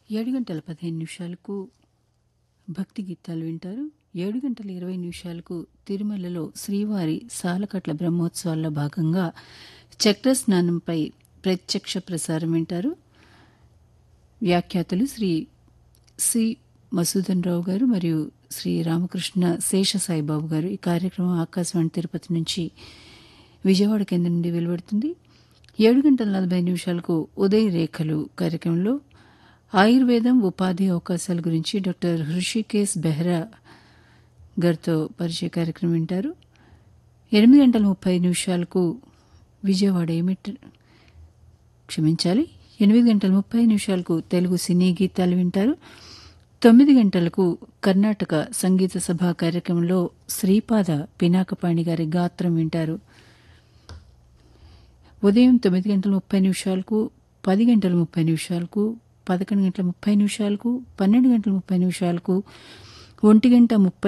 ఏడు గంటల పదిహేను నిమిషాలకు భక్తి గీతాలు వింటారు ఏడు గంటల ఇరవై నిమిషాలకు తిరుమలలో శ్రీవారి సాలకట్ల బ్రహ్మోత్సవాల్లో భాగంగా చక్ర స్నానంపై ప్రత్యక్ష ప్రసారం వింటారు వ్యాఖ్యాతలు శ్రీ సి మసూదన్ రావు గారు మరియు శ్రీ రామకృష్ణ శేషసాయిబాబు గారు ఈ కార్యక్రమం ఆకాశవాణి తిరుపతి నుంచి విజయవాడ కేంద్రం నుండి వెలువడుతుంది ఏడు గంటల నలభై నిమిషాలకు ఉదయ రేఖలు కార్యక్రమంలో ఆయుర్వేదం ఉపాధి అవకాశాల గురించి డాక్టర్ హృషికేశ్ బెహ్రా గారితో పరిచయ కార్యక్రమం వింటారు ఎనిమిది గంటల ముప్పై నిమిషాలకు విజయవాడ ఏమిటి క్షమించాలి ఎనిమిది గంటల ముప్పై నిమిషాలకు తెలుగు సినీ గీతాలు వింటారు తొమ్మిది గంటలకు కర్ణాటక సంగీత సభ కార్యక్రమంలో శ్రీపాద పినాకపాణి గారి గాత్రం వింటారు ఉదయం తొమ్మిది గంటల ముప్పై నిమిషాలకు పది గంటల ముప్పై నిమిషాలకు పదకొండు గంటల ముప్పై నిమిషాలకు పన్నెండు గంటల ముప్పై నిమిషాలకు ఒంటి గంట ముప్పై